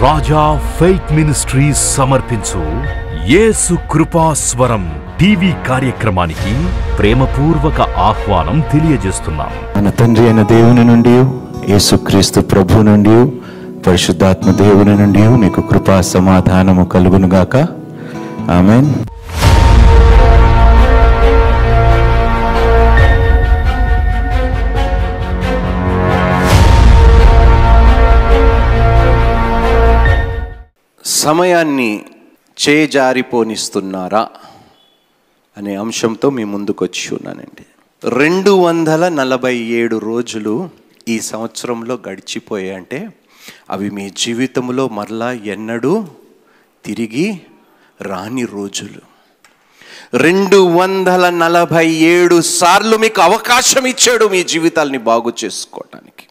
రాజా faith ministries సమర్పించు యేసు కృపాస్వరం TV కార్యక్రమానికి ప్రేమపూర్వక ఆహ్వానం తెలియజేస్తున్నాం మన తండ్రి అయిన దేవుని నుండి యేసుక్రీస్తు ప్రభు నుండి పరిశుద్ధాత్మ దేవుని నుండి మీకు కృపా సమాధానము కలుగునుగాక ఆమెన్ సమయాన్ని చేజారిపోనిస్తున్నారా అనే అంశంతో మీ ముందుకు వచ్చి ఉన్నానండి రెండు వందల నలభై ఏడు రోజులు ఈ సంవత్సరంలో గడిచిపోయాయి అంటే అవి మీ జీవితంలో మరలా ఎన్నడూ తిరిగి రాని రోజులు రెండు వందల నలభై ఏడు సార్లు మీకు అవకాశం ఇచ్చాడు మీ జీవితాల్ని బాగు చేసుకోవటానికి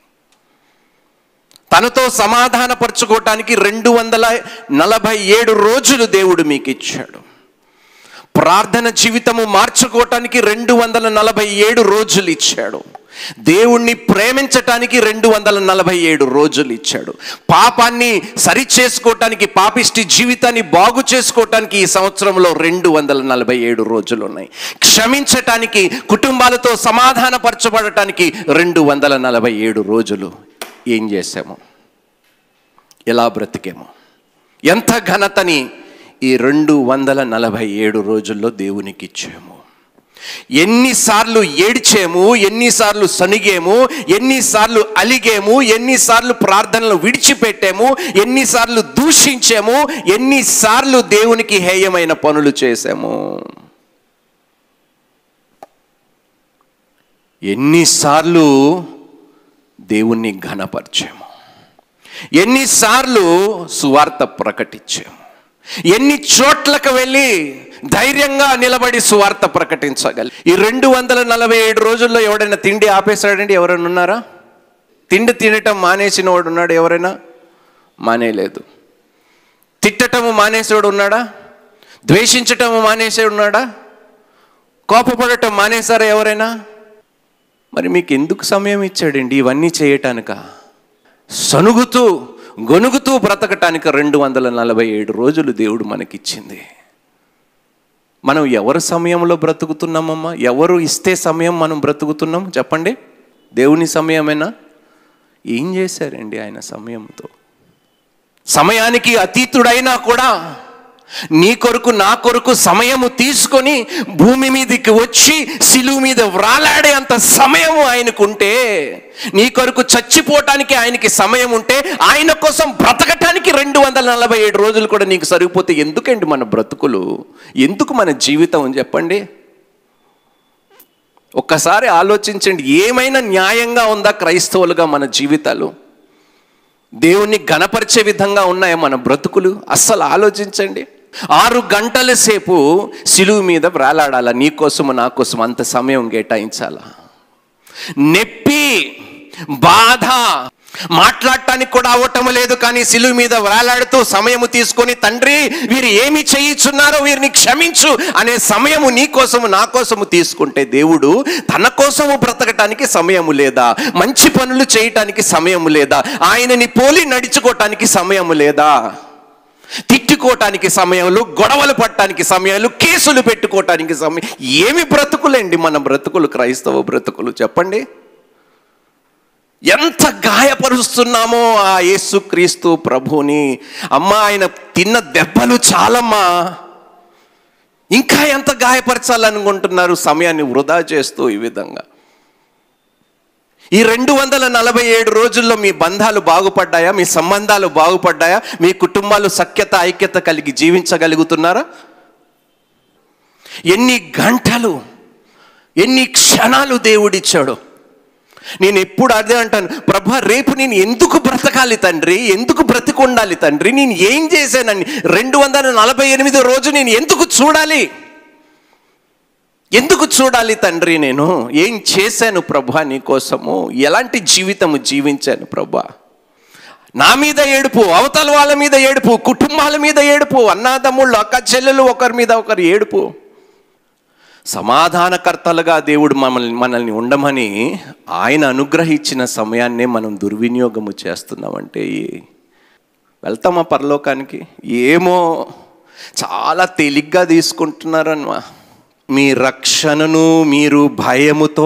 తనతో సమాధానపరచుకోవటానికి రెండు వందల నలభై ఏడు రోజులు దేవుడు మీకు ఇచ్చాడు ప్రార్థన జీవితము మార్చుకోవటానికి రెండు వందల నలభై ఏడు రోజులు ఇచ్చాడు దేవుణ్ణి ప్రేమించటానికి రెండు వందల నలభై ఏడు రోజులు ఇచ్చాడు పాపాన్ని సరి చేసుకోవటానికి పాపిష్టి జీవితాన్ని బాగు చేసుకోవటానికి ఈ సంవత్సరంలో రెండు వందల నలభై ఏడు రోజులు ఉన్నాయి క్షమించటానికి కుటుంబాలతో సమాధానపరచబడటానికి రెండు వందల నలభై ఏడు రోజులు ఏం చేశాము ఎలా బ్రతికేమో ఎంత ఘనతని ఈ రెండు వందల నలభై ఏడు రోజుల్లో దేవునికి ఇచ్చాము ఎన్నిసార్లు ఏడ్చాము ఎన్నిసార్లు సనిగేము ఎన్నిసార్లు అలిగేము ఎన్నిసార్లు ప్రార్థనలు విడిచిపెట్టాము ఎన్నిసార్లు దూషించాము ఎన్నిసార్లు దేవునికి హేయమైన పనులు చేశాము ఎన్నిసార్లు దేవుణ్ణి ఘనపరిచాము ఎన్నిసార్లు సువార్త ప్రకటించాము ఎన్ని చోట్లకు వెళ్ళి ధైర్యంగా నిలబడి సువార్త ప్రకటించగలి ఈ రెండు వందల నలభై ఏడు రోజుల్లో ఎవడైనా తిండి ఆపేశాడండి ఎవరైనా ఉన్నారా తిండి తినటం మానేసిన వాడు ఉన్నాడు ఎవరైనా మానేయలేదు తిట్టటము మానేసేవాడు ఉన్నాడా ద్వేషించటము మానేసేవాడు ఉన్నాడా కోపపడటం మానేశారా ఎవరైనా మరి మీకు ఎందుకు సమయం ఇచ్చాడండి ఇవన్నీ చేయటానిక సనుగుతూ గొనుగుతూ బ్రతకటానికి రెండు వందల నలభై ఏడు రోజులు దేవుడు మనకిచ్చింది మనం ఎవరి సమయంలో బ్రతుకుతున్నామమ్మా ఎవరు ఇస్తే సమయం మనం బ్రతుకుతున్నాం చెప్పండి దేవుని సమయమేనా ఏం చేశారండి ఆయన సమయంతో సమయానికి అతీతుడైనా కూడా నీ కొరకు నా కొరకు సమయము తీసుకొని భూమి మీదకి వచ్చి సిలువు మీద వ్రాలాడే అంత సమయము ఆయనకుంటే నీ కొరకు చచ్చిపోవటానికి ఆయనకి సమయం ఉంటే ఆయన కోసం బ్రతకటానికి రెండు వందల నలభై ఏడు రోజులు కూడా నీకు సరిపోతే ఎందుకండి మన బ్రతుకులు ఎందుకు మన జీవితం అని చెప్పండి ఒక్కసారి ఆలోచించండి ఏమైనా న్యాయంగా ఉందా క్రైస్తవులుగా మన జీవితాలు దేవుణ్ణి గణపరిచే విధంగా ఉన్నాయా మన బ్రతుకులు అస్సలు ఆలోచించండి ఆరు గంటల సేపు సిలువు మీద వ్రాలాడాలా నీ కోసము నా కోసం అంత సమయం కేటాయించాలా నొప్పి బాధ మాట్లాడటానికి కూడా అవ్వటం లేదు కానీ సిలువు మీద వేలాడుతూ సమయము తీసుకొని తండ్రి వీరు ఏమి చేయించున్నారో వీరిని క్షమించు అనే సమయము నీ కోసము నా కోసము తీసుకుంటే దేవుడు తన కోసము బ్రతకటానికి సమయము లేదా మంచి పనులు చేయటానికి సమయము లేదా ఆయనని పోలి నడుచుకోవటానికి సమయము లేదా తిట్టుకోవటానికి సమయంలో గొడవలు పట్టడానికి సమయాలు కేసులు పెట్టుకోవటానికి సమయం ఏమి బ్రతుకులేండి మన బ్రతుకులు క్రైస్తవ బ్రతుకులు చెప్పండి ఎంత గాయపరుస్తున్నామో ఆ యేసుక్రీస్తు ప్రభుని అమ్మ ఆయన తిన్న దెబ్బలు చాలమ్మా ఇంకా ఎంత గాయపరచాలనుకుంటున్నారు సమయాన్ని వృధా చేస్తూ ఈ విధంగా ఈ రెండు వందల నలభై ఏడు రోజుల్లో మీ బంధాలు బాగుపడ్డాయా మీ సంబంధాలు బాగుపడ్డాయా మీ కుటుంబాలు సఖ్యత ఐక్యత కలిగి జీవించగలుగుతున్నారా ఎన్ని గంటలు ఎన్ని క్షణాలు దేవుడిచ్చాడు నేను ఎప్పుడు అదే అంటాను ప్రభా రేపు నేను ఎందుకు బ్రతకాలి తండ్రి ఎందుకు బ్రతికుండాలి తండ్రి నేను ఏం చేశానని రెండు వందల నలభై ఎనిమిదో రోజు నేను ఎందుకు చూడాలి ఎందుకు చూడాలి తండ్రి నేను ఏం చేశాను ప్రభా నీ కోసము ఎలాంటి జీవితము జీవించాను ప్రభా నా మీద ఏడుపు అవతల వాళ్ళ మీద ఏడుపు కుటుంబాల మీద ఏడుపు అన్నాదమ్ముళ్ళు అక్క చెల్లెలు ఒకరి మీద ఒకరు ఏడుపు సమాధానకర్తలుగా దేవుడు మమ్మల్ని మనల్ని ఉండమని ఆయన అనుగ్రహించిన సమయాన్నే మనం దుర్వినియోగము చేస్తున్నామంటే వెళ్తామా పరలోకానికి ఏమో చాలా తేలిగ్గా తీసుకుంటున్నారన్నమా మీ రక్షణను మీరు భయముతో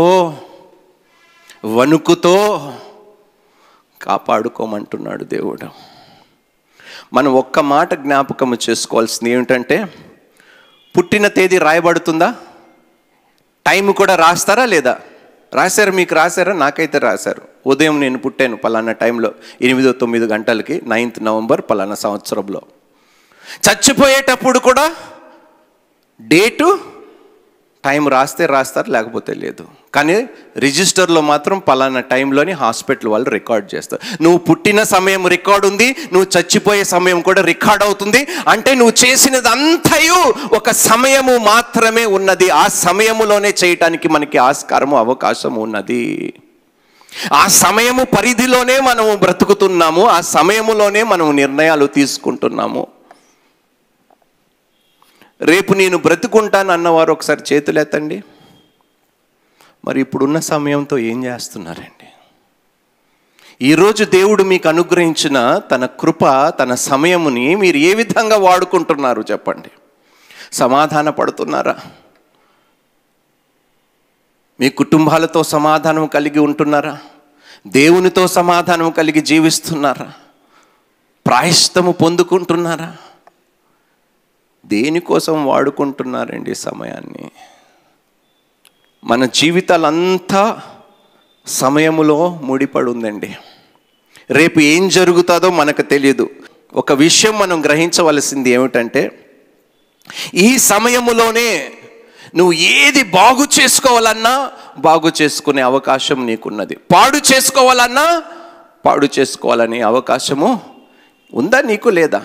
వణుకుతో కాపాడుకోమంటున్నాడు దేవుడు మనం ఒక్క మాట జ్ఞాపకము చేసుకోవాల్సింది ఏమిటంటే పుట్టిన తేదీ రాయబడుతుందా టైం కూడా రాస్తారా లేదా రాశారు మీకు రాశారా నాకైతే రాశారు ఉదయం నేను పుట్టాను పలానా టైంలో ఎనిమిదో తొమ్మిది గంటలకి నైన్త్ నవంబర్ పలానా సంవత్సరంలో చచ్చిపోయేటప్పుడు కూడా డేటు టైం రాస్తే రాస్తారు లేకపోతే లేదు కానీ రిజిస్టర్లో మాత్రం పలానా టైంలోని హాస్పిటల్ వాళ్ళు రికార్డ్ చేస్తారు నువ్వు పుట్టిన సమయం రికార్డ్ ఉంది నువ్వు చచ్చిపోయే సమయం కూడా రికార్డ్ అవుతుంది అంటే నువ్వు చేసినది అంతయు ఒక సమయము మాత్రమే ఉన్నది ఆ సమయములోనే చేయటానికి మనకి ఆస్కారము అవకాశం ఉన్నది ఆ సమయము పరిధిలోనే మనము బ్రతుకుతున్నాము ఆ సమయములోనే మనము నిర్ణయాలు తీసుకుంటున్నాము రేపు నేను బ్రతుకుంటాను అన్నవారు ఒకసారి చేతులెత్తండి మరి ఇప్పుడున్న సమయంతో ఏం చేస్తున్నారండి ఈరోజు దేవుడు మీకు అనుగ్రహించిన తన కృప తన సమయముని మీరు ఏ విధంగా వాడుకుంటున్నారు చెప్పండి సమాధాన పడుతున్నారా మీ కుటుంబాలతో సమాధానం కలిగి ఉంటున్నారా దేవునితో సమాధానం కలిగి జీవిస్తున్నారా ప్రాయశ్తము పొందుకుంటున్నారా దేనికోసం వాడుకుంటున్నారండి ఈ సమయాన్ని మన జీవితాలంతా సమయములో ముడిపడి ఉందండి రేపు ఏం జరుగుతుందో మనకు తెలియదు ఒక విషయం మనం గ్రహించవలసింది ఏమిటంటే ఈ సమయములోనే నువ్వు ఏది బాగు చేసుకోవాలన్నా బాగు చేసుకునే అవకాశం నీకున్నది పాడు చేసుకోవాలన్నా పాడు చేసుకోవాలనే అవకాశము ఉందా నీకు లేదా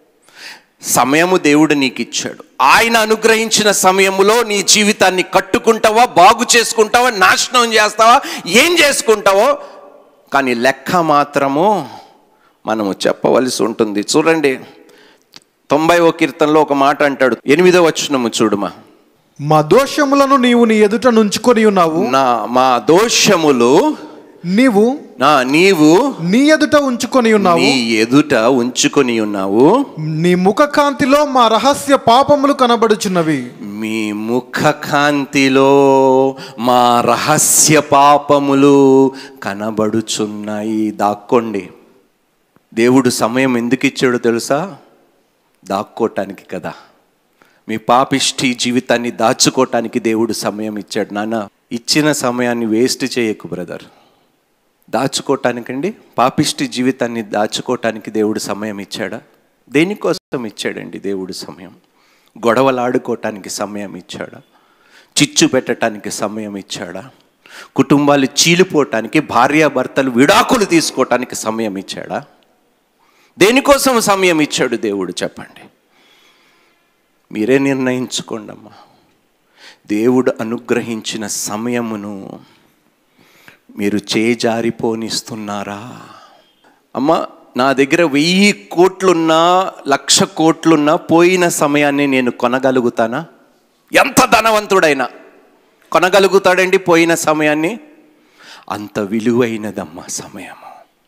సమయము దేవుడు నీకు ఇచ్చాడు ఆయన అనుగ్రహించిన సమయములో నీ జీవితాన్ని కట్టుకుంటావా బాగు చేసుకుంటావా నాశనం చేస్తావా ఏం చేసుకుంటావో కానీ లెక్క మాత్రము మనము చెప్పవలసి ఉంటుంది చూడండి తొంభై ఓ కీర్తనలో ఒక మాట అంటాడు ఎనిమిదో వచనము చూడుమా మా దోషములను నీవు నీ ఎదుట నుంచుకొని ఉన్నావు నా మా దోషములు నీవు నా నీవు నీ ఎదుట ఉంచుకొని ఉన్నావు నీ ఎదుట ఉంచుకొని ఉన్నావు నీ ముఖ కాంతిలో మా రహస్య పాపములు కనబడుచున్నవి మీ ముఖ కాంతిలో మా రహస్య పాపములు కనబడుచున్నాయి దాక్కోండి దేవుడు సమయం ఎందుకు ఇచ్చాడో తెలుసా దాక్కోటానికి కదా మీ పాపిష్టి జీవితాన్ని దాచుకోవటానికి దేవుడు సమయం ఇచ్చాడు నాన్న ఇచ్చిన సమయాన్ని వేస్ట్ చేయకు బ్రదర్ దాచుకోవటానికండి పాపిష్టి జీవితాన్ని దాచుకోవటానికి దేవుడు సమయం ఇచ్చాడా దేనికోసం ఇచ్చాడండి దేవుడు సమయం గొడవలాడుకోవటానికి సమయం ఇచ్చాడా చిచ్చు పెట్టడానికి సమయం ఇచ్చాడా కుటుంబాలు చీలిపోవటానికి భార్యాభర్తలు విడాకులు తీసుకోవటానికి సమయం ఇచ్చాడా దేనికోసం సమయం ఇచ్చాడు దేవుడు చెప్పండి మీరే నిర్ణయించుకోండి అమ్మా దేవుడు అనుగ్రహించిన సమయమును మీరు చేజారిపోనిస్తున్నారా అమ్మ నా దగ్గర వెయ్యి కోట్లున్నా లక్ష కోట్లున్నా పోయిన సమయాన్ని నేను కొనగలుగుతానా ఎంత ధనవంతుడైనా కొనగలుగుతాడండి పోయిన సమయాన్ని అంత విలువైనదమ్మా సమయము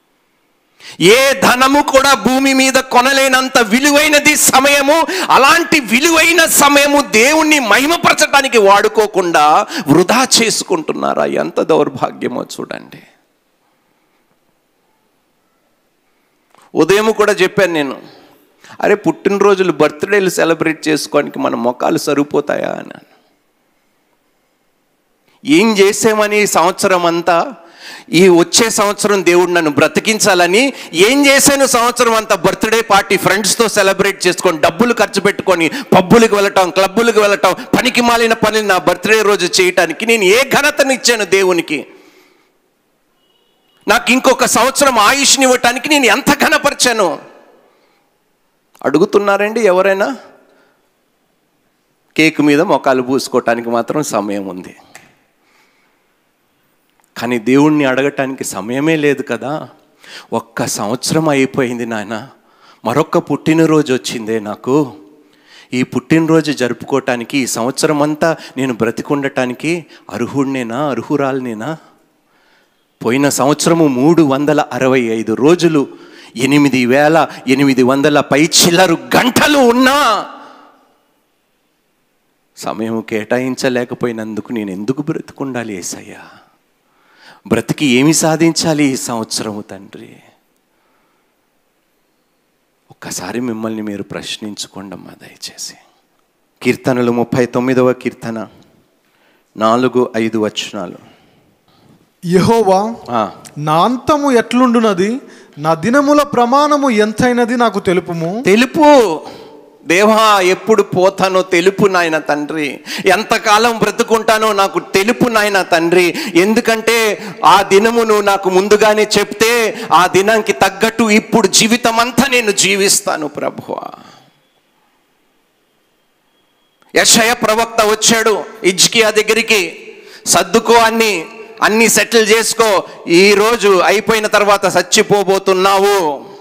ఏ ధనము కూడా భూమి మీద కొనలేనంత విలువైనది సమయము అలాంటి విలువైన సమయము దేవుణ్ణి మహిమపరచడానికి వాడుకోకుండా వృధా చేసుకుంటున్నారా ఎంత దౌర్భాగ్యమో చూడండి ఉదయం కూడా చెప్పాను నేను అరే పుట్టినరోజులు బర్త్డేలు సెలబ్రేట్ చేసుకోవడానికి మన మొఖాలు సరిపోతాయా అని ఏం చేసామని ఈ సంవత్సరం అంతా ఈ వచ్చే సంవత్సరం దేవుడు నన్ను బ్రతికించాలని ఏం చేశాను సంవత్సరం అంతా బర్త్డే పార్టీ ఫ్రెండ్స్తో సెలబ్రేట్ చేసుకొని డబ్బులు ఖర్చు పెట్టుకొని పబ్బులకు వెళ్ళటం క్లబ్బులకు వెళ్ళటం పనికి మాలిన పని నా బర్త్డే రోజు చేయటానికి నేను ఏ ఘనతను ఇచ్చాను దేవునికి నాకు ఇంకొక సంవత్సరం ఆయుష్ని ఇవ్వటానికి నేను ఎంత ఘనపరిచాను అడుగుతున్నారండి ఎవరైనా కేక్ మీద మొక్కలు పూసుకోవటానికి మాత్రం సమయం ఉంది కానీ దేవుణ్ణి అడగటానికి సమయమే లేదు కదా ఒక్క సంవత్సరం అయిపోయింది నాయన మరొక్క పుట్టినరోజు వచ్చిందే నాకు ఈ పుట్టినరోజు జరుపుకోవటానికి ఈ సంవత్సరం అంతా నేను బ్రతికుండటానికి అర్హుడినేనా అర్హురాలనేనా పోయిన సంవత్సరము మూడు వందల అరవై ఐదు రోజులు ఎనిమిది వేల ఎనిమిది వందల పై చిల్లరు గంటలు ఉన్నా సమయం కేటాయించలేకపోయినందుకు నేను ఎందుకు బ్రతుకుండాలి ఏసయ్యా బ్రతికి ఏమి సాధించాలి ఈ సంవత్సరము తండ్రి ఒక్కసారి మిమ్మల్ని మీరు ప్రశ్నించుకోండి అమ్మా దయచేసి కీర్తనలు ముప్పై తొమ్మిదవ కీర్తన నాలుగు ఐదు వచనాలు యహోవా ఆ, నా అంతము ఎట్లుండునది నా దినముల ప్రమాణము ఎంతైనది నాకు తెలుపుము తెలుపు దేవా ఎప్పుడు పోతానో తెలుపు నాయన తండ్రి ఎంతకాలం బ్రతుకుంటానో నాకు తెలుపు నాయన తండ్రి ఎందుకంటే ఆ దినము నువ్వు నాకు ముందుగానే చెప్తే ఆ దినానికి తగ్గట్టు ఇప్పుడు జీవితం అంతా నేను జీవిస్తాను ప్రభువా యశయ ప్రవక్త వచ్చాడు ఇజ్కియా దగ్గరికి సర్దుకో అన్ని అన్ని సెటిల్ చేసుకో ఈ రోజు అయిపోయిన తర్వాత చచ్చిపోబోతున్నావు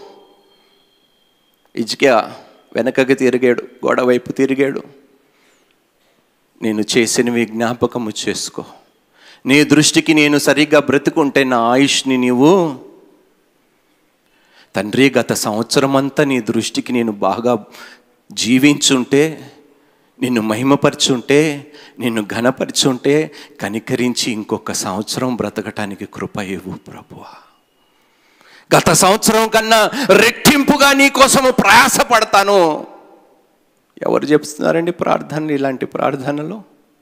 ఇజ్కియా వెనకకి తిరిగాడు గోడ వైపు తిరిగాడు నేను చేసినవి జ్ఞాపకము చేసుకో నీ దృష్టికి నేను సరిగ్గా బ్రతుకుంటే నా ఆయుష్ని నీవు తండ్రి గత సంవత్సరం అంతా నీ దృష్టికి నేను బాగా జీవించుంటే నిన్ను మహిమపరచుంటే నిన్ను ఘనపరచుంటే కనికరించి ఇంకొక సంవత్సరం బ్రతకటానికి కృప ఇవ్వు ప్రభువా గత సంవత్సరం కన్నా రెట్టింపుగా నీ కోసము ప్రయాసపడతాను ఎవరు చెప్తున్నారండి ప్రార్థనలు ఇలాంటి ప్రార్థనలు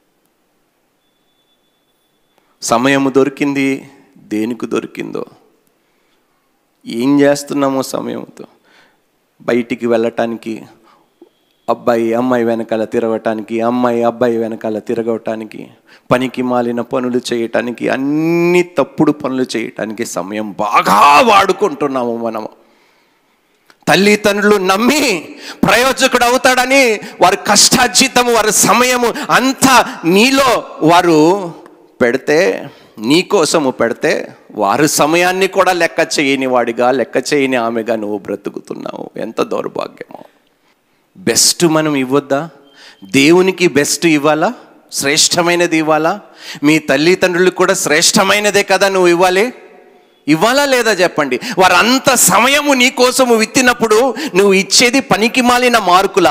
సమయము దొరికింది దేనికి దొరికిందో ఏం చేస్తున్నామో సమయంతో బయటికి వెళ్ళటానికి అబ్బాయి అమ్మాయి వెనకాల తిరగటానికి అమ్మాయి అబ్బాయి వెనకాల తిరగటానికి పనికి మాలిన పనులు చేయటానికి అన్ని తప్పుడు పనులు చేయటానికి సమయం బాగా వాడుకుంటున్నాము మనము తల్లిదండ్రులు నమ్మి ప్రయోజకుడు అవుతాడని వారి కష్టార్జితము వారి సమయము అంతా నీలో వారు పెడితే నీ కోసము పెడితే వారి సమయాన్ని కూడా లెక్క చేయని వాడిగా లెక్క చేయని ఆమెగా నువ్వు బ్రతుకుతున్నావు ఎంత దౌర్భాగ్యమో బెస్ట్ మనం ఇవ్వద్దా దేవునికి బెస్ట్ ఇవ్వాలా శ్రేష్టమైనది ఇవ్వాలా మీ తల్లిదండ్రులకు కూడా శ్రేష్టమైనదే కదా నువ్వు ఇవ్వాలి ఇవ్వాలా లేదా చెప్పండి వారు అంత సమయము నీ కోసము విత్తినప్పుడు నువ్వు ఇచ్చేది పనికి మాలిన మార్కులా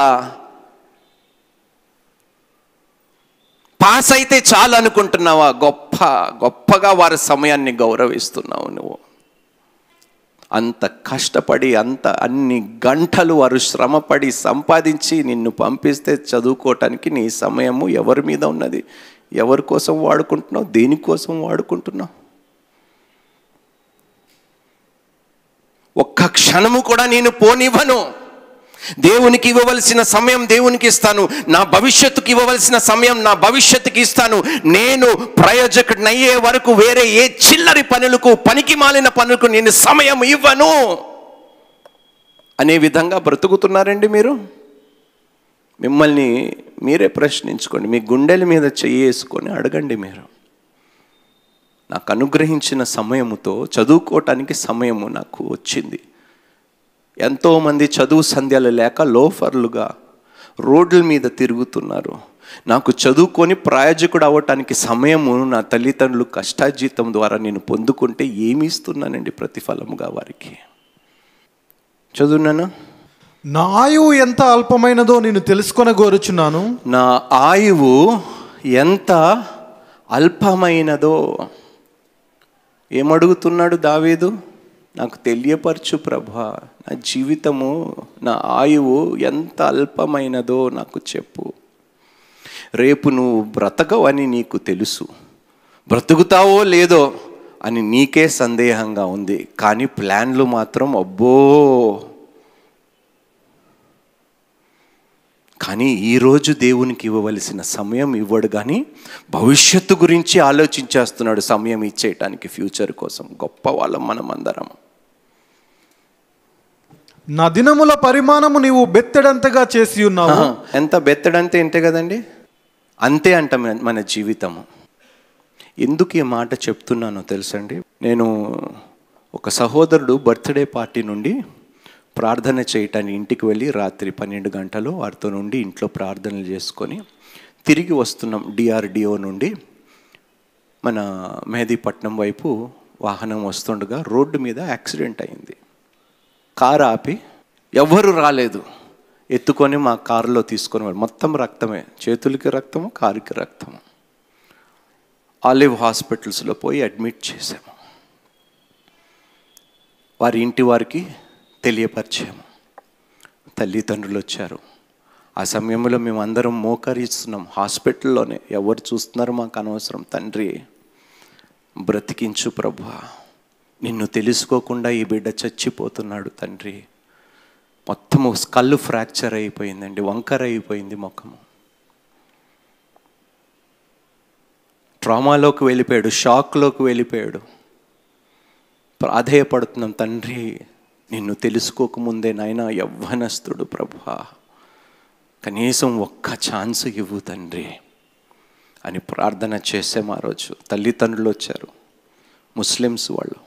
పాస్ అయితే చాలు అనుకుంటున్నావా గొప్ప గొప్పగా వారి సమయాన్ని గౌరవిస్తున్నావు నువ్వు అంత కష్టపడి అంత అన్ని గంటలు వారు శ్రమపడి సంపాదించి నిన్ను పంపిస్తే చదువుకోవటానికి నీ సమయము ఎవరి మీద ఉన్నది ఎవరి కోసం వాడుకుంటున్నావు దేనికోసం వాడుకుంటున్నావు ఒక్క క్షణము కూడా నేను పోనివ్వను దేవునికి ఇవ్వవలసిన సమయం దేవునికి ఇస్తాను నా భవిష్యత్తుకి ఇవ్వవలసిన సమయం నా భవిష్యత్తుకి ఇస్తాను నేను ప్రయోజకుడిని అయ్యే వరకు వేరే ఏ చిల్లరి పనులకు పనికి మాలిన పనులకు నేను సమయం ఇవ్వను అనే విధంగా బ్రతుకుతున్నారండి మీరు మిమ్మల్ని మీరే ప్రశ్నించుకోండి మీ గుండెల మీద చెయ్యేసుకొని అడగండి మీరు నాకు అనుగ్రహించిన సమయముతో చదువుకోవటానికి సమయము నాకు వచ్చింది ఎంతోమంది చదువు సంధ్యలు లేక లోఫర్లుగా రోడ్ల మీద తిరుగుతున్నారు నాకు చదువుకొని ప్రాయోజకుడు అవ్వటానికి సమయము నా తల్లిదండ్రులు కష్టాజీతం ద్వారా నేను పొందుకుంటే ఏమి ఇస్తున్నానండి ప్రతిఫలముగా వారికి చదువున్నాను నా ఆయువు ఎంత అల్పమైనదో నేను తెలుసుకొన గోరుచున్నాను నా ఆయువు ఎంత అల్పమైనదో ఏమడుగుతున్నాడు దావీదు నాకు తెలియపరచు ప్రభా నా జీవితము నా ఆయువు ఎంత అల్పమైనదో నాకు చెప్పు రేపు నువ్వు బ్రతకవని నీకు తెలుసు బ్రతుకుతావో లేదో అని నీకే సందేహంగా ఉంది కానీ ప్లాన్లు మాత్రం అబ్బో కానీ ఈరోజు దేవునికి ఇవ్వవలసిన సమయం ఇవ్వడు కానీ భవిష్యత్తు గురించి ఆలోచించేస్తున్నాడు సమయం ఇచ్చేయటానికి ఫ్యూచర్ కోసం గొప్ప వాళ్ళం మనం అందరం నా దినముల పరిమాణము నీవు బెత్తెడంతగా చేసి ఉన్నావు ఆహా, ఎంత బెత్తడంతే ఇంతే కదండి అంతే అంట మన- మన జీవితము ఎందుకు ఈ మాట చెప్తున్నానో తెలుసండి నేను ఒక సహోదరుడు బర్త్డే పార్టీ నుండి ప్రార్థన చేయటానికి ఇంటికి వెళ్ళి రాత్రి పన్నెండు గంటలు వారితో నుండి ఇంట్లో ప్రార్థనలు చేసుకొని తిరిగి వస్తున్నాం డిఆర్డిఓ నుండి మన మెహదీపట్నం వైపు వాహనం వస్తుండగా రోడ్డు మీద యాక్సిడెంట్ అయింది కారు ఆపి ఎవ్వరు రాలేదు ఎత్తుకొని మా కారులో తీసుకొని వెళ్ళి మొత్తం రక్తమే చేతులకి రక్తము కారుకి రక్తము ఆలివ్ హాస్పిటల్స్లో పోయి అడ్మిట్ చేసాము వారి ఇంటి వారికి తెలియపరిచాము తల్లిదండ్రులు వచ్చారు ఆ సమయంలో మేము అందరం మోకరిస్తున్నాం హాస్పిటల్లోనే ఎవరు చూస్తున్నారు మాకు అనవసరం తండ్రి బ్రతికించు ప్రభా నిన్ను తెలుసుకోకుండా ఈ బిడ్డ చచ్చిపోతున్నాడు తండ్రి మొత్తము కళ్ళు ఫ్రాక్చర్ అయిపోయిందండి వంకర అయిపోయింది ముఖము ట్రామాలోకి వెళ్ళిపోయాడు షాక్లోకి వెళ్ళిపోయాడు ప్రాధేయపడుతున్నాం తండ్రి నిన్ను తెలుసుకోకముందే నాయన యవ్వనస్తుడు ప్రభా కనీసం ఒక్క ఛాన్స్ ఇవ్వు తండ్రి అని ప్రార్థన చేసాం ఆ రోజు తల్లిదండ్రులు వచ్చారు ముస్లిమ్స్ వాళ్ళు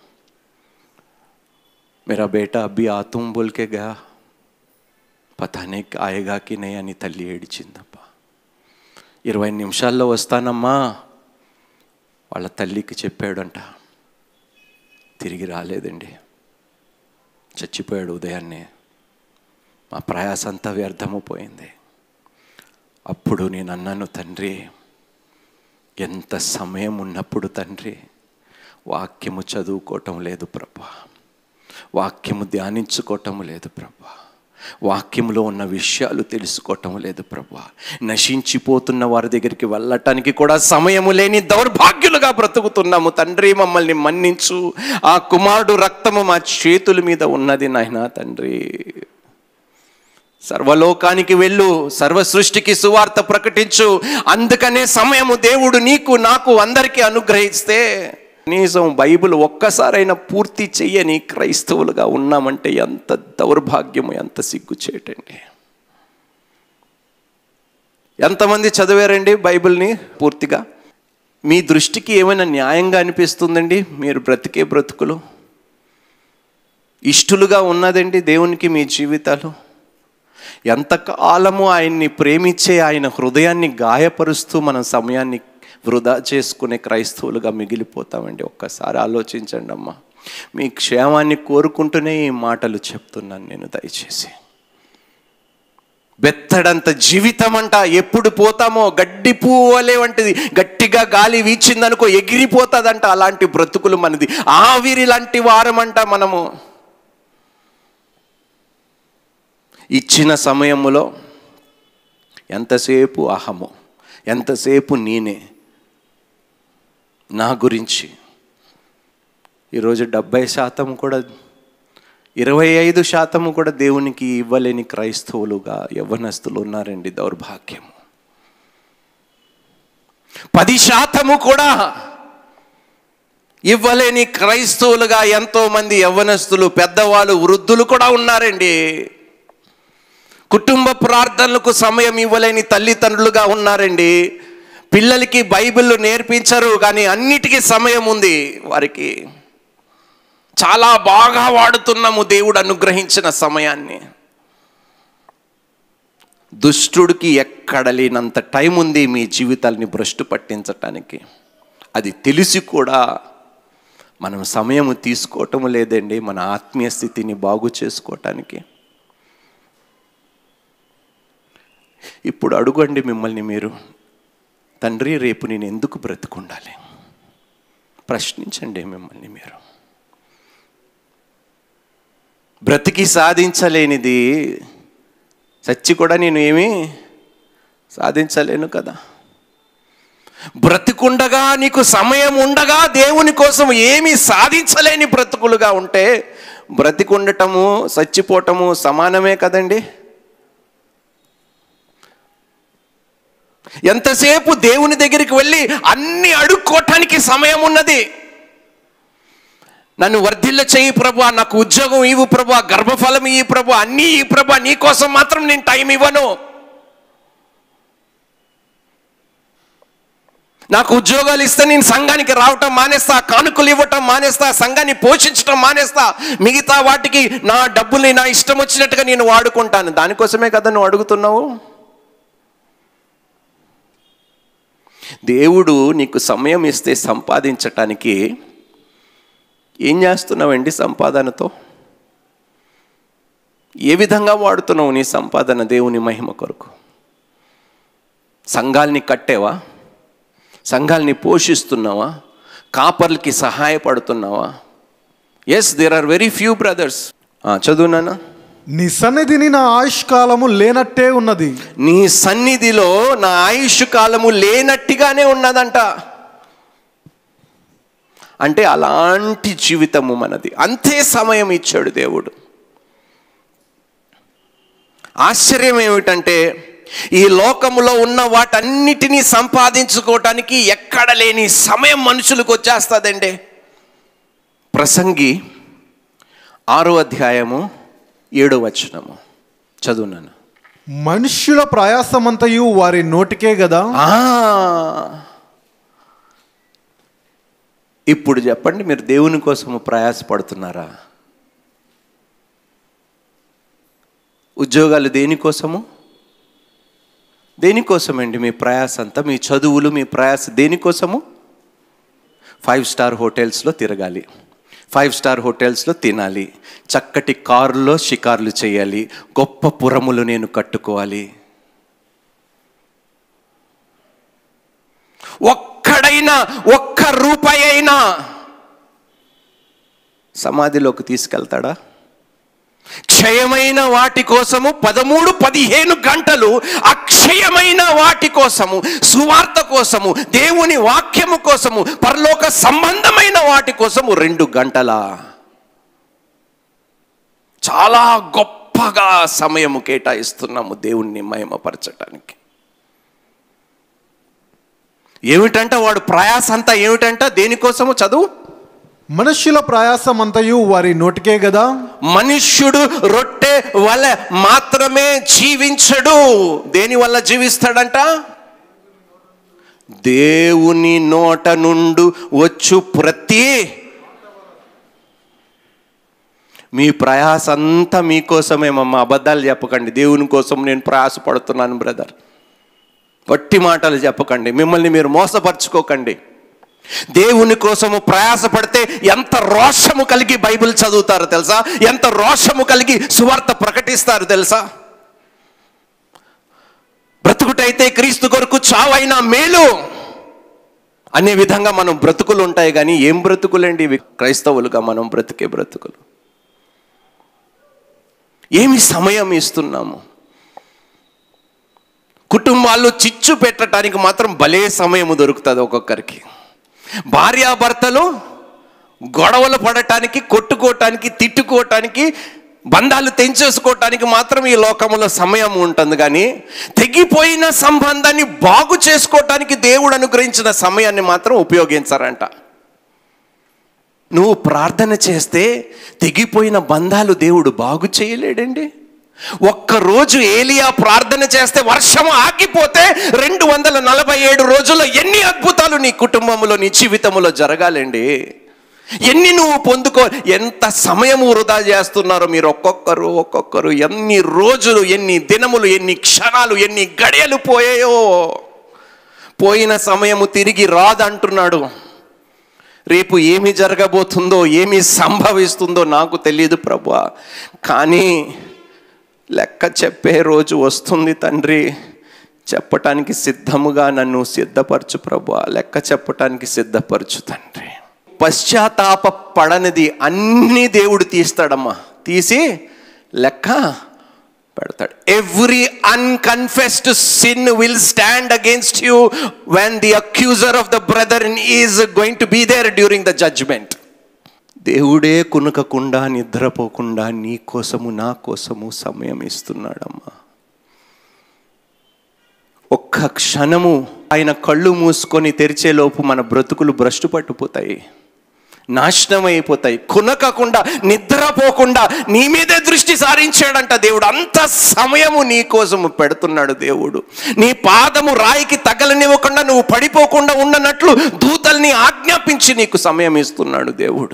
मेरा बेटा अभी आ तुम बोल के गया పతా నీ ఆయేగా కి నే అని తల్లి ఏడిచిందప్ప ఇరవై నిమిషాల్లో వస్తానమ్మా వాళ్ళ తల్లికి చెప్పాడంట తిరిగి రాలేదండి చచ్చిపోయాడు ఉదయాన్నే మా ప్రయాస అంతా వ్యర్థము పోయింది అప్పుడు నేను అన్నాను తండ్రి ఎంత సమయం ఉన్నప్పుడు తండ్రి వాక్యము చదువుకోవటం లేదు ప్రభా వాక్యము ధ్యానించుకోవటం లేదు ప్రభా వాక్యములో ఉన్న విషయాలు తెలుసుకోవటం లేదు ప్రభా నశించిపోతున్న వారి దగ్గరికి వెళ్ళటానికి కూడా సమయము లేని దౌర్భాగ్యులుగా బ్రతుకుతున్నాము తండ్రి మమ్మల్ని మన్నించు ఆ కుమారుడు రక్తము మా చేతుల మీద ఉన్నది నాయన తండ్రి సర్వలోకానికి వెళ్ళు సర్వ సృష్టికి సువార్త ప్రకటించు అందుకనే సమయము దేవుడు నీకు నాకు అందరికీ అనుగ్రహిస్తే కనీసం బైబిల్ ఒక్కసారైనా పూర్తి చెయ్యని క్రైస్తవులుగా ఉన్నామంటే ఎంత దౌర్భాగ్యము ఎంత సిగ్గు చేయటండి ఎంతమంది చదివారండి బైబిల్ని పూర్తిగా మీ దృష్టికి ఏమైనా న్యాయంగా అనిపిస్తుందండి మీరు బ్రతికే బ్రతుకులు ఇష్టలుగా ఉన్నదండి దేవునికి మీ జీవితాలు ఎంతకాలము ఆయన్ని ప్రేమించే ఆయన హృదయాన్ని గాయపరుస్తూ మన సమయాన్ని వృధా చేసుకునే క్రైస్తవులుగా మిగిలిపోతామండి ఒక్కసారి ఆలోచించండి అమ్మా మీ క్షేమాన్ని కోరుకుంటూనే ఈ మాటలు చెప్తున్నాను నేను దయచేసి బెత్తడంత జీవితం అంట ఎప్పుడు పోతామో గడ్డి పువ్వులే వంటిది గట్టిగా గాలి వీచిందనుకో ఎగిరిపోతుందంట అలాంటి బ్రతుకులు మనది ఆవిరి లాంటి వారమంట మనము ఇచ్చిన సమయములో ఎంతసేపు అహము ఎంతసేపు నేనే నా గురించి ఈరోజు డెబ్బై శాతం కూడా ఇరవై ఐదు శాతము కూడా దేవునికి ఇవ్వలేని క్రైస్తవులుగా యవ్వనస్తులు ఉన్నారండి దౌర్భాగ్యము పది శాతము కూడా ఇవ్వలేని క్రైస్తవులుగా ఎంతో మంది యవ్వనస్తులు పెద్దవాళ్ళు వృద్ధులు కూడా ఉన్నారండి కుటుంబ ప్రార్థనలకు సమయం ఇవ్వలేని తల్లిదండ్రులుగా ఉన్నారండి పిల్లలకి బైబిల్ నేర్పించరు కానీ అన్నిటికీ సమయం ఉంది వారికి చాలా బాగా వాడుతున్నాము దేవుడు అనుగ్రహించిన సమయాన్ని దుష్టుడికి ఎక్కడ లేనంత టైం ఉంది మీ జీవితాల్ని భ్రష్టు పట్టించటానికి అది తెలిసి కూడా మనం సమయం తీసుకోవటం లేదండి మన ఆత్మీయ స్థితిని బాగు చేసుకోవటానికి ఇప్పుడు అడుగండి మిమ్మల్ని మీరు తండ్రి రేపు నేను ఎందుకు బ్రతుకుండాలి ప్రశ్నించండి మిమ్మల్ని మీరు బ్రతికి సాధించలేనిది చచ్చి కూడా నేను ఏమీ సాధించలేను కదా బ్రతికుండగా నీకు సమయం ఉండగా దేవుని కోసం ఏమీ సాధించలేని బ్రతుకులుగా ఉంటే బ్రతికుండటము చచ్చిపోవటము సమానమే కదండి ఎంతసేపు దేవుని దగ్గరికి వెళ్ళి అన్ని అడుక్కోవటానికి సమయం ఉన్నది నన్ను వర్ధిల్ల చేయి ప్రభా నాకు ఉద్యోగం ఇవ్వు ప్రభా గర్భఫలం ఈ ప్రభా అన్నీ ఈ ప్రభా నీ కోసం మాత్రం నేను టైం ఇవ్వను నాకు ఉద్యోగాలు ఇస్తే నేను సంఘానికి రావటం మానేస్తా కానుకలు ఇవ్వటం మానేస్తా సంఘాన్ని పోషించటం మానేస్తా మిగతా వాటికి నా డబ్బుల్ని నా ఇష్టం వచ్చినట్టుగా నేను వాడుకుంటాను దానికోసమే కదా నువ్వు అడుగుతున్నావు దేవుడు నీకు సమయం ఇస్తే సంపాదించటానికి ఏం చేస్తున్నావండి సంపాదనతో ఏ విధంగా వాడుతున్నావు నీ సంపాదన దేవుని మహిమ కొరకు సంఘాల్ని కట్టేవా సంఘాల్ని పోషిస్తున్నావా కాపర్లకి సహాయపడుతున్నావా yes there are very few brothers చదువునానా నీ సన్నిధిని నా ఆయుష్ కాలము లేనట్టే ఉన్నది నీ సన్నిధిలో నా ఆయుష్ కాలము లేనట్టుగానే ఉన్నదంట అంటే అలాంటి జీవితము మనది అంతే సమయం ఇచ్చాడు దేవుడు ఆశ్చర్యం ఏమిటంటే ఈ లోకములో ఉన్న వాటన్నిటినీ సంపాదించుకోవటానికి ఎక్కడ లేని సమయం మనుషులకు వచ్చేస్తుందండి ప్రసంగి ఆరో అధ్యాయము ఏడో వచనము చదువునాను మనుష్యుల ప్రయాసమంతయు వారి నోటికే కదా ఆ. ఇప్పుడు చెప్పండి మీరు దేవుని కోసము ప్రయాసపడుతున్నారా ఉద్యోగాలు దేనికోసము దేనికోసమండి మీ ప్రయాస అంతా మీ చదువులు మీ ప్రయాస దేనికోసము ఫైవ్ స్టార్ హోటల్స్లో తిరగాలి ఫైవ్ స్టార్ హోటల్స్లో తినాలి చక్కటి కారులో షికార్లు చేయాలి గొప్ప పురములు నేను కట్టుకోవాలి ఒక్కడైనా ఒక్క రూపాయి అయినా సమాధిలోకి తీసుకెళ్తాడా క్షయమైన వాటి కోసము పదమూడు పదిహేను గంటలు అక్షయమైన వాటి కోసము సువార్త కోసము దేవుని వాక్యము కోసము పరలోక సంబంధమైన వాటి కోసము రెండు గంటల చాలా గొప్పగా సమయము కేటాయిస్తున్నాము దేవుణ్ణి మహిమపరచటానికి ఏమిటంట వాడు ప్రయాస అంతా ఏమిటంట దేనికోసము చదువు మనుష్యుల ప్రయాసమంతయు వారి నోటికే కదా మనుష్యుడు రొట్టె వల్ల మాత్రమే జీవించడు దేని వల్ల జీవిస్తాడంట దేవుని నోట నుండు వచ్చు ప్రతి మీ ప్రయాస అంతా మీకోసమేమమ్మా అబద్ధాలు చెప్పకండి దేవుని కోసం నేను ప్రయాస పడుతున్నాను బ్రదర్ వట్టి మాటలు చెప్పకండి మిమ్మల్ని మీరు మోసపరుచుకోకండి దేవుని కోసము ప్రయాసపడితే ఎంత రోషము కలిగి బైబిల్ చదువుతారు తెలుసా ఎంత రోషము కలిగి సువార్త ప్రకటిస్తారు తెలుసా బ్రతుకుటైతే క్రీస్తు కొరకు చావైనా మేలు అనే విధంగా మనం బ్రతుకులు ఉంటాయి కానీ ఏం బ్రతుకులండి ఇవి క్రైస్తవులుగా మనం బ్రతికే బ్రతుకులు ఏమి సమయం ఇస్తున్నాము కుటుంబాల్లో చిచ్చు పెట్టడానికి మాత్రం భలే సమయం దొరుకుతుంది ఒక్కొక్కరికి భార్యాభర్తలు గొడవలు పడటానికి కొట్టుకోవటానికి తిట్టుకోవటానికి బంధాలు తెంచేసుకోవటానికి మాత్రం ఈ లోకంలో సమయం ఉంటుంది కానీ తెగిపోయిన సంబంధాన్ని బాగు చేసుకోవటానికి దేవుడు అనుగ్రహించిన సమయాన్ని మాత్రం ఉపయోగించారంట నువ్వు ప్రార్థన చేస్తే తెగిపోయిన బంధాలు దేవుడు బాగు చేయలేడండి ఒక్కరోజు ఏలియా ప్రార్థన చేస్తే వర్షం ఆగిపోతే రెండు వందల నలభై ఏడు రోజుల్లో ఎన్ని అద్భుతాలు నీ కుటుంబంలో నీ జీవితంలో జరగాలండి ఎన్ని నువ్వు పొందుకో ఎంత సమయం వృధా చేస్తున్నారో మీరు ఒక్కొక్కరు ఒక్కొక్కరు ఎన్ని రోజులు ఎన్ని దినములు ఎన్ని క్షణాలు ఎన్ని గడియలు పోయాయో పోయిన సమయము తిరిగి రాదంటున్నాడు రేపు ఏమి జరగబోతుందో ఏమి సంభవిస్తుందో నాకు తెలియదు ప్రభా కానీ లెక్క చెప్పే రోజు వస్తుంది తండ్రి చెప్పటానికి సిద్ధముగా నన్ను సిద్ధపరచు ప్రభా లెక్క చెప్పటానికి సిద్ధపరచు తండ్రి పశ్చాత్తాప పడనిది అన్ని దేవుడు తీస్తాడమ్మా తీసి లెక్క పెడతాడు every unconfessed sin will stand against you when the accuser of the brother is going to be there during the judgment దేవుడే కునకకుండా నిద్రపోకుండా నీ కోసము నా కోసము సమయం ఇస్తున్నాడమ్మా ఒక్క క్షణము ఆయన కళ్ళు మూసుకొని తెరిచేలోపు మన బ్రతుకులు భ్రష్టు పట్టుపోతాయి నాశనం అయిపోతాయి కునకకుండా నిద్రపోకుండా నీ మీదే దృష్టి సారించాడంట దేవుడు అంత సమయము నీ కోసము పెడుతున్నాడు దేవుడు నీ పాదము రాయికి తగలనివ్వకుండా నువ్వు పడిపోకుండా ఉండనట్లు దూతల్ని ఆజ్ఞాపించి నీకు సమయం ఇస్తున్నాడు దేవుడు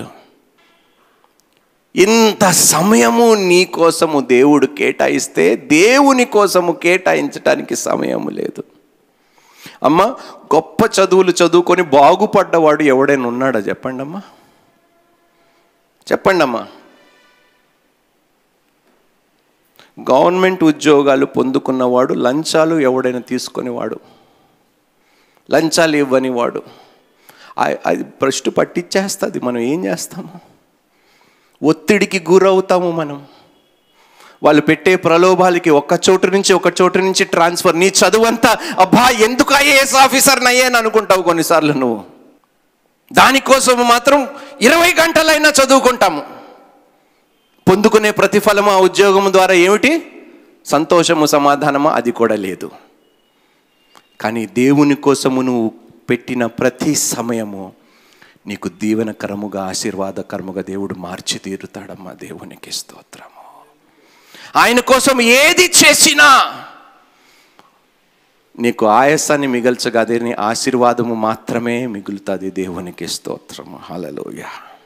ఇంత సమయము నీ కోసము దేవుడు కేటాయిస్తే దేవుని కోసము కేటాయించడానికి సమయము లేదు అమ్మ గొప్ప చదువులు చదువుకొని బాగుపడ్డవాడు ఎవడైనా ఉన్నాడా చెప్పండి అమ్మా చెప్పండి అమ్మా గవర్నమెంట్ ఉద్యోగాలు పొందుకున్నవాడు లంచాలు ఎవడైనా తీసుకునేవాడు లంచాలు ఇవ్వని వాడు ఆ- అది భ్రష్టు పట్టించేస్తుంది మనం ఏం చేస్తాము ఒత్తిడికి గురవుతాము మనం వాళ్ళు పెట్టే ప్రలోభాలకి ఒక చోటు నుంచి ఒక చోటు నుంచి ట్రాన్స్ఫర్ నీ చదువంతా అబ్బా ఎందుకు ఐఏఎస్ ఆఫీసర్ నయ్యేని అనుకుంటావు కొన్నిసార్లు నువ్వు దానికోసం మాత్రం ఇరవై గంటలైనా చదువుకుంటాము పొందుకునే ప్రతిఫలము ఆ ఉద్యోగం ద్వారా ఏమిటి సంతోషము సమాధానమా అది కూడా లేదు కానీ దేవుని కోసము నువ్వు పెట్టిన ప్రతి సమయము నీకు దీవెనకరముగా ఆశీర్వాదకరముగా దేవుడు మార్చి తీరుతాడమ్మా దేవునికి స్తోత్రము ఆయన కోసం ఏది చేసినా నీకు ఆయాసాన్ని మిగల్చగాదే నీ ఆశీర్వాదము మాత్రమే మిగులుతుంది దేవునికి స్తోత్రము హలలోయ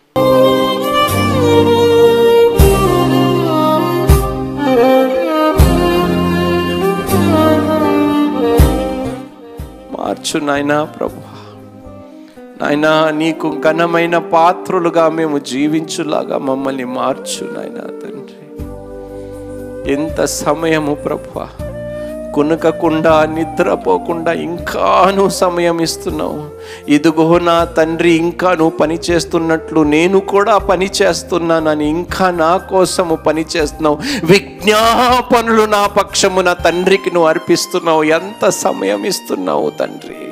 మార్చు నాయనా ప్రభు నాయనా నీకు ఘనమైన పాత్రులుగా మేము జీవించులాగా మమ్మల్ని మార్చు నాయనా తండ్రి ఎంత సమయము ప్రభు కునకకుండా నిద్రపోకుండా ఇంకాను సమయం ఇస్తున్నావు ఇదిగో నా తండ్రి ఇంకా నువ్వు పని చేస్తున్నట్లు నేను కూడా పని చేస్తున్నానని ఇంకా నా కోసము పని చేస్తున్నావు విజ్ఞాపనలు నా పక్షము నా తండ్రికి నువ్వు అర్పిస్తున్నావు ఎంత సమయం ఇస్తున్నావు తండ్రి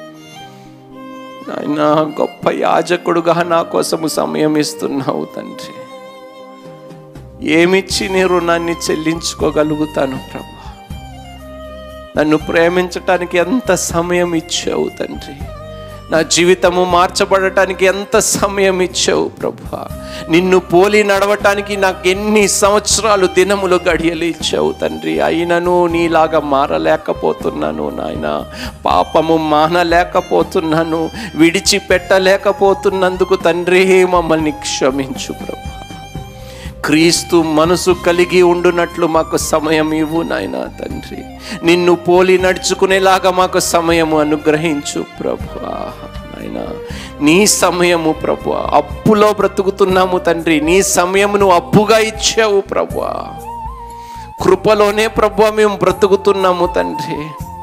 ఆయన గొప్ప యాజకుడుగా నా కోసము సమయం ఇస్తున్నావు తండ్రి ఏమిచ్చి నీ రుణాన్ని చెల్లించుకోగలుగుతాను ప్రభు నన్ను ప్రేమించటానికి ఎంత సమయం ఇచ్చావు తండ్రి నా జీవితము మార్చబడటానికి ఎంత సమయం ఇచ్చావు ప్రభు నిన్ను పోలి నడవటానికి నాకు ఎన్ని సంవత్సరాలు దినములు గడియలు ఇచ్చావు తండ్రి అయినను నీలాగా మారలేకపోతున్నాను నాయన పాపము మానలేకపోతున్నాను విడిచిపెట్టలేకపోతున్నందుకు తండ్రి మమ్మల్ని క్షమించు ప్రభు క్రీస్తు మనసు కలిగి ఉండునట్లు మాకు సమయం ఇవ్వు నాయన తండ్రి నిన్ను పోలి నడుచుకునేలాగా మాకు సమయము అనుగ్రహించు ప్రభు నాయన నీ సమయము ప్రభు అప్పులో బ్రతుకుతున్నాము తండ్రి నీ సమయమును అప్పుగా ఇచ్చావు ప్రభు కృపలోనే ప్రభు మేము బ్రతుకుతున్నాము తండ్రి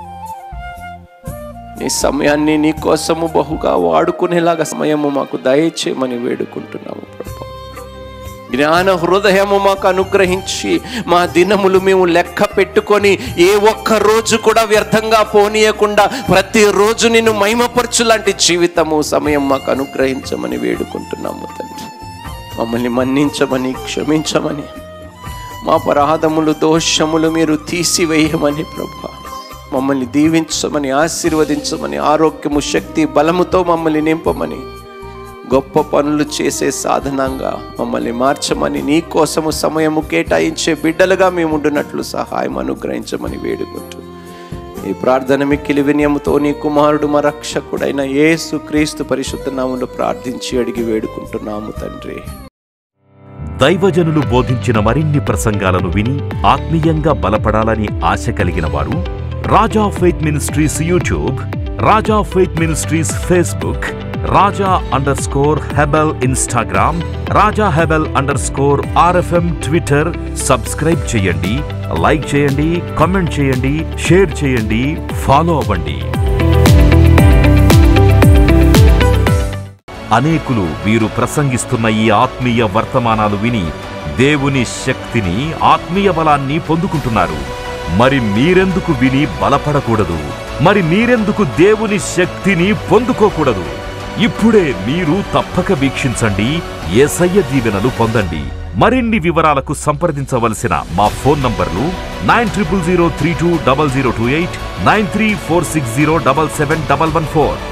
నీ సమయాన్ని నీ కోసము బహుగా వాడుకునేలాగా సమయము మాకు దయచేయమని వేడుకుంటున్నాము ప్రభు జ్ఞాన హృదయము మాకు అనుగ్రహించి మా దినములు మేము లెక్క పెట్టుకొని ఏ ఒక్క రోజు కూడా వ్యర్థంగా పోనీయకుండా ప్రతిరోజు నిన్ను మహిమపరచు లాంటి జీవితము సమయం మాకు అనుగ్రహించమని వేడుకుంటున్నాము తండ్రి మమ్మల్ని మన్నించమని క్షమించమని మా అపరాధములు దోషములు మీరు తీసివేయమని ప్రభా మమ్మల్ని దీవించమని ఆశీర్వదించమని ఆరోగ్యము శక్తి బలముతో మమ్మల్ని నింపమని గొప్ప పనులు చేసే సాధనంగా మమ్మల్ని మార్చమని నీ కోసము సమయము కేటాయించే బిడ్డలుగా మేము ఉండునట్లు సహాయం అనుగ్రహించమని వేడుకుంటూ ఈ ప్రార్థన మిక్కిలి వినయముతో నీ కుమారుడు మా రక్షకుడైన యేసు క్రీస్తు పరిశుద్ధ నామంలో ప్రార్థించి అడిగి వేడుకుంటున్నాము తండ్రి దైవజనులు బోధించిన మరిన్ని ప్రసంగాలను విని ఆత్మీయంగా బలపడాలని ఆశ కలిగిన వారు Raja faith ministries YouTube Raja faith ministries Facebook Raja underscore Hebel Instagram Raja Hebel underscore RFM Twitter subscribe చేయండి లైక్ చేయండి కామెంట్ చేయండి షేర్ చేయండి ఫాలో అవ్వండి అనేకులు వీరు ప్రసంగిస్తున్న ఈ ఆత్మీయ వర్తమానాలు విని దేవుని శక్తిని ఆత్మీయ బలాన్ని పొందుకుంటున్నారు మరి మీరెందుకు విని బలపడకూడదు మరి మీరెందుకు దేవుని శక్తిని పొందుకోకూడదు ఇప్పుడే మీరు తప్పక వీక్షించండి ఏసయ్య దీవెనలు పొందండి మరిన్ని వివరాలకు సంప్రదించవలసిన మా ఫోన్ నంబర్లు nine triple zero three two double zero two eight nine three four six zero double seven double one four